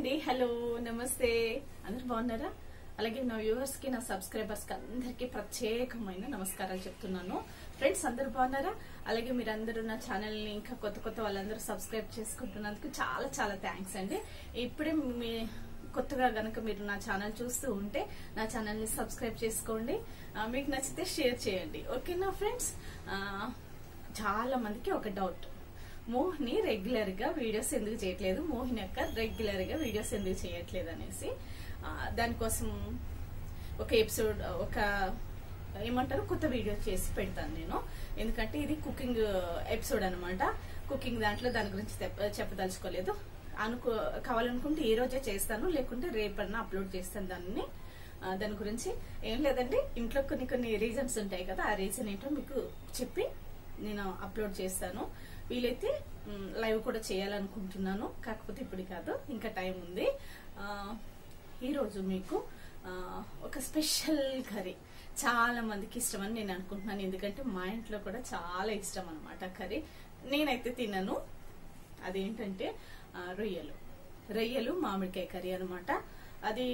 అండి హలో నమస్తే అందరు బాగున్నారా అలాగే నా వ్యూవర్స్ కి నా సబ్స్క్రైబర్స్ కి అందరికి ప్రత్యేకమైన నమస్కారాలు చెప్తున్నాను ఫ్రెండ్స్ అందరు బాగున్నారా అలాగే మీరందరూ నా ఛానల్ ని ఇంకా కొత్త కొత్త వాళ్ళందరూ సబ్స్క్రైబ్ చేసుకుంటున్నందుకు చాలా చాలా థ్యాంక్స్ అండి ఇప్పుడే మీ కొత్తగా గనక మీరు నా ఛానల్ చూస్తూ ఉంటే నా ఛానల్ ని సబ్స్క్రైబ్ చేసుకోండి ఆ, మీకు నచ్చితే షేర్ చేయండి ఓకేనా ఫ్రెండ్స్ ఆ, చాలా మందికి ఒక డౌట్ మోహిని రెగ్యులర్ గా వీడియోస్ ఎందుకు చేయట్లేదు మోహిని అక్క రెగ్యులర్ గా వీడియోస్ ఎందుకు చేయట్లేదు అనేసి ఆ, దానికోసం ఒక ఎపిసోడ్ ఒక ఏమంటారు కొత్త వీడియో చేసి పెడతాను నేను ఎందుకంటే ఇది కుకింగ్ ఎపిసోడ్ అన్నమాట కుకింగ్ దాంట్లో దాని గురించి తెప్ప- చెప్పదలుచుకోలేదు అనుకో కావాలనుకుంటే ఈ రోజే చేస్తాను లేకుంటే రేపన్నా అప్లోడ్ చేస్తాను దాన్ని ఆ, దాని గురించి ఏం లేదండి ఇంట్లో కొన్ని కొన్ని రీజన్స్ ఉంటాయి కదా ఆ రీజన్ ఏంటో మీకు చెప్పి నేను అప్లోడ్ చేస్తాను వీలైతే మ్, లైవ్ కూడా చేయాలనుకుంటున్నాను కాకపోతే ఇప్పుడు కాదు ఇంకా టైం ఉంది ఆ, ఈరోజు మీకు ఆ, ఒక స్పెషల్ కర్రీ చాలా మందికి ఇష్టం అని నేను అనుకుంటున్నాను ఎందుకంటే మా ఇంట్లో కూడా చాలా ఇష్టం అనమాట కర్రీ నేనైతే తినను అదేంటంటే ఆ, రొయ్యలు రొయ్యలు మామిడికాయ కర్రీ అనమాట అది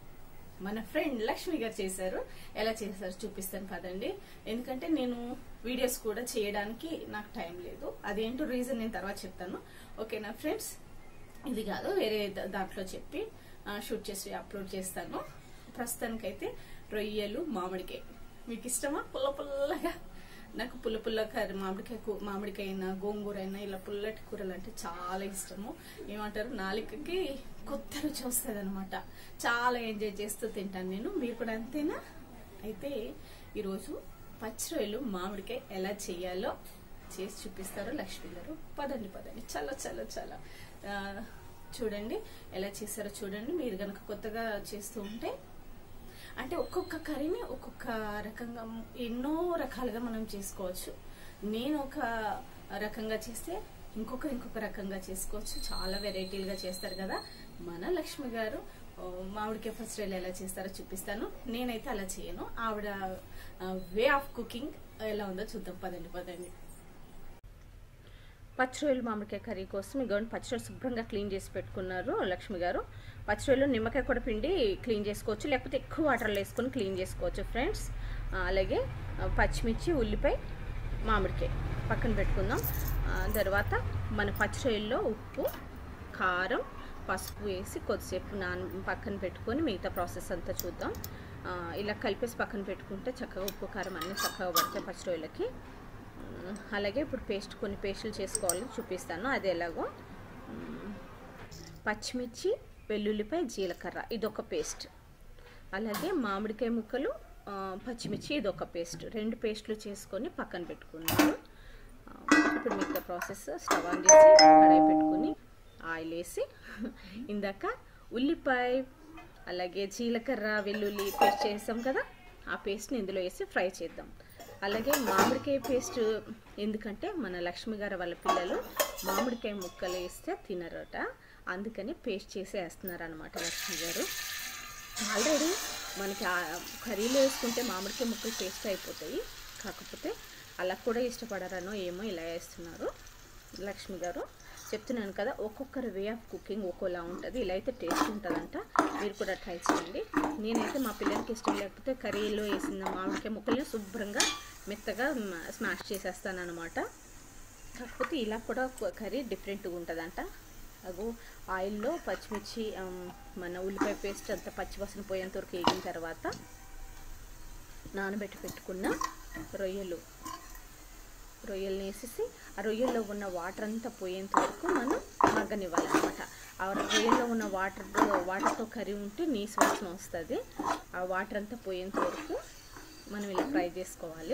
మన ఫ్రెండ్ లక్ష్మి గారు చేశారు ఎలా చేశారు చూపిస్తాను కదండి ఎందుకంటే నేను వీడియోస్ కూడా చేయడానికి నాకు టైం లేదు అదేంటో రీజన్ నేను తర్వాత చెప్తాను ఓకేనా ఫ్రెండ్స్ ఇది కాదు వేరే ద- దాంట్లో చెప్పి ఆ, షూట్ చేసి అప్లోడ్ చేస్తాను ప్రస్తుతానికైతే రొయ్యలు మామిడికాయ మీకు ఇష్టమా పుల్ల పుల్లగా నాకు పుల్ల పుల్ల కర్రీ మామిడికాయ కూ- మామిడికాయ అయినా గోంగూర అయినా ఇలా పుల్లటి కూరలు అంటే చాలా ఇష్టము ఏమంటారు నాలుకకి కొత్త రుచి వస్తుంది అనమాట చాలా ఎంజాయ్ చేస్తూ తింటాను నేను మీరు కూడా అంతేనా అయితే ఈరోజు పచ్చి రొయ్యలు మామిడికాయ ఎలా చేయాలో చేసి చూపిస్తారు లక్ష్మి గారు పదండి పదండి చాలా చాలా చాలా ఆ, చూడండి ఎలా చేశారో చూడండి మీరు గనక కొత్తగా చేస్తూ ఉంటే అంటే ఒక్కొక్క కర్రీని ఒక్కొక్క రకంగా ఎన్నో రకాలుగా మనం చేసుకోవచ్చు నేను ఒక రకంగా చేస్తే ఇంకొకరు ఇంకొక రకంగా చేసుకోవచ్చు చాలా వెరైటీలుగా చేస్తారు కదా మన లక్ష్మి గారు ఆ, మామిడికాయ పచ్చడిలు ఎలా చేస్తారో చూపిస్తాను నేనైతే అలా చేయను ఆవిడ వే ఆఫ్ కుకింగ్ ఎలా ఉందో చూద్దాం పదండి పదండి పచ్చిరొయ్యలు మామిడికాయ కర్రీ కోసం ఇగోండి పచ్చిరొయ్యలు శుభ్రంగా క్లీన్ చేసి పెట్టుకున్నారు లక్ష్మి గారు పచ్చిరొయ్యలు నిమ్మకాయ కూడా పిండి క్లీన్ చేసుకోవచ్చు లేకపోతే ఎక్కువ వాటర్లో వేసుకొని క్లీన్ చేసుకోవచ్చు ఫ్రెండ్స్ ఆ, అలాగే ఆ, పచ్చిమిర్చి ఉల్లిపాయ మామిడికాయ పక్కన పెట్టుకుందాం ఆ, తర్వాత మన పచ్చిరొయ్యల్లో ఉప్పు కారం పసుపు వేసి కొద్దిసేపు నాన పక్కన పెట్టుకొని మిగతా ప్రాసెస్ అంతా చూద్దాం ఆ, ఇలా కలిపేసి పక్కన పెట్టుకుంటే చక్కగా ఉప్పు కారం అన్నీ చక్కగా పడతాయి పచ్చిరొయ్యలకి మ్మ్. అలాగే ఇప్పుడు పేస్ట్ కొన్ని పేస్టులు చేసుకోవాలి చూపిస్తాను అది ఎలాగో మ్మ్. పచ్చిమిర్చి వెల్లుల్లిపాయ జీలకర్ర ఇదొక పేస్ట్ అలాగే మామిడికాయ ముక్కలు ఆ, పచ్చిమిర్చి ఇదొక పేస్ట్ రెండు పేస్టులు చేసుకొని పక్కన పెట్టుకున్నాను ఆ, ఇప్పుడు మిగతా ప్రాసెస్ స్టవ్ ఆన్ చేసి కడాయి పెట్టుకుని ఆయిల్ వేసి ఇందాక ఉల్లిపాయ అలాగే జీలకర్ర వెల్లుల్లి పేస్ట్ చేసాం కదా ఆ పేస్ట్ని ఇందులో వేసి ఫ్రై చేద్దాం అలాగే మామిడికాయ పేస్ట్ ఎందుకంటే మన లక్ష్మి గారు వాళ్ళ పిల్లలు మామిడికాయ ముక్కలు వేస్తే తినరట అందుకని పేస్ట్ చేసి వేస్తున్నారు అనమాట లక్ష్మి గారు ఆల్రెడీ మనకి ఆ కర్రీలో వేసుకుంటే మామిడికాయ ముక్కలు పేస్ట్ అయిపోతాయి కాకపోతే అలా కూడా ఇష్టపడరనో ఏమో ఇలా వేస్తున్నారు లక్ష్మి గారు చెప్తున్నాను కదా ఒక్కొక్కరి వే ఆఫ్ కుకింగ్ ఒక్కోలా ఉంటుంది ఇలా అయితే టేస్ట్ ఉంటుందంట మీరు కూడా ట్రై చేయండి నేనైతే మా పిల్లలకి ఇష్టం లేకపోతే కర్రీలో వేసిన మామిడికాయ ముక్కల్ని శుభ్రంగా మెత్తగా స్మాష్ చేసేస్తాను అనమాట కాకపోతే ఇలా కూడా ఒక కర్రీ డిఫరెంట్గా ఉంటుందంట అగో ఆయిల్లో పచ్చిమిర్చి ఆమ్, మన ఉల్లిపాయ పేస్ట్ అంతా పచ్చివాసన పోయేంత వరకు వేగిన తర్వాత నానబెట్టి పెట్టుకున్న రొయ్యలు రొయ్యల్ని వేసేసి ఆ రొయ్యల్లో ఉన్న వాటర్ అంతా పోయేంత వరకు మనం మగ్గనివ్వాలన్నమాట ఆ రొయ్యల్లో ఉన్న వాటర్ వాటర్తో కర్రీ ఉంటే నీసు వాసన వస్తుంది ఆ వాటర్ అంతా పోయేంత వరకు మనం ఇలా ఫ్రై చేసుకోవాలి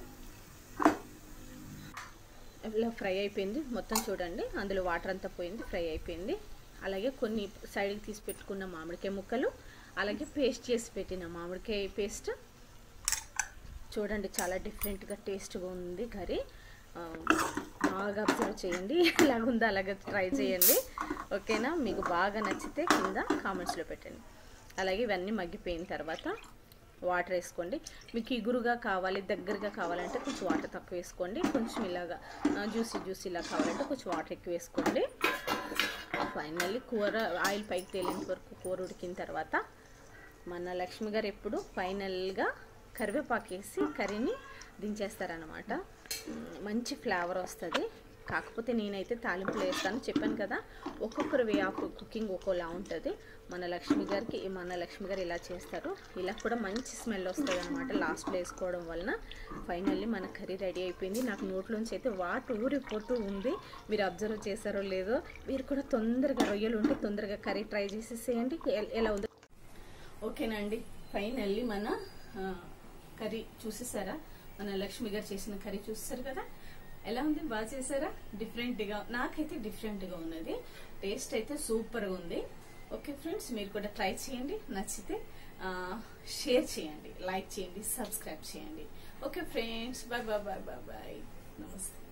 ఇలా ఫ్రై అయిపోయింది మొత్తం చూడండి అందులో వాటర్ అంతా పోయింది ఫ్రై అయిపోయింది అలాగే కొన్ని సైడ్కి తీసి పెట్టుకున్న మామిడికాయ ముక్కలు అలాగే పేస్ట్ చేసి పెట్టిన మామిడికాయ పేస్ట్ చూడండి చాలా డిఫరెంట్గా టేస్ట్గా ఉంది కర్రీ ఆ, బాగా అబ్జర్వ్ చేయండి ఎలాగుందో అలాగే ట్రై చేయండి ఓకేనా మీకు బాగా నచ్చితే కింద కామెంట్స్లో పెట్టండి అలాగే ఇవన్నీ మగ్గిపోయిన తర్వాత వాటర్ వేసుకోండి మీకు ఇగురుగా కావాలి దగ్గరగా కావాలంటే కొంచెం వాటర్ తక్కువ వేసుకోండి కొంచెం ఇలాగా జ్యూసీ జ్యూసీలా కావాలంటే కొంచెం వాటర్ ఎక్కువ వేసుకోండి ఫైనల్లీ కూర ఆయిల్ పైకి తేలేంత వరకు కూర ఉడికిన తర్వాత మన లక్ష్మి గారు ఎప్పుడు ఫైనల్గా కరివేపాకు వేసి కర్రీని దించేస్తారనమాట మంచి ఫ్లేవర్ వస్తుంది కాకపోతే నేనైతే తాలింపులు వేస్తాను చెప్పాను కదా ఒక్కొక్కరు వే ఆఫ్ కుకింగ్ ఒక్కోలా ఉంటుంది మన లక్ష్మి గారికి మన లక్ష్మి గారు ఇలా చేస్తారు ఇలా కూడా మంచి స్మెల్ వస్తుంది అనమాట లాస్ట్లో వేసుకోవడం వలన ఫైనల్లీ మన కర్రీ రెడీ అయిపోయింది నాకు నోట్లోంచి అయితే వాటు ఊరిపోతూ ఉంది మీరు అబ్జర్వ్ చేశారో లేదో మీరు కూడా తొందరగా రొయ్యలు ఉంటే తొందరగా కర్రీ ట్రై చేసేసేయండి ఎ- ఎలా ఉందో ఓకేనండి ఫైనల్లీ మన ఆ, కర్రీ చూసేసారా మన లక్ష్మి గారు చేసిన కర్రీ చూసేసారు కదా ఎలా ఉంది బాగా చేశారా డిఫరెంట్ గా నాకైతే డిఫరెంట్ గా ఉన్నది టేస్ట్ అయితే సూపర్ గా ఉంది ఓకే ఫ్రెండ్స్ మీరు కూడా ట్రై చేయండి నచ్చితే షేర్ చేయండి లైక్ చేయండి సబ్స్క్రైబ్ చేయండి okay friends bye bye bye bye bye నమస్తే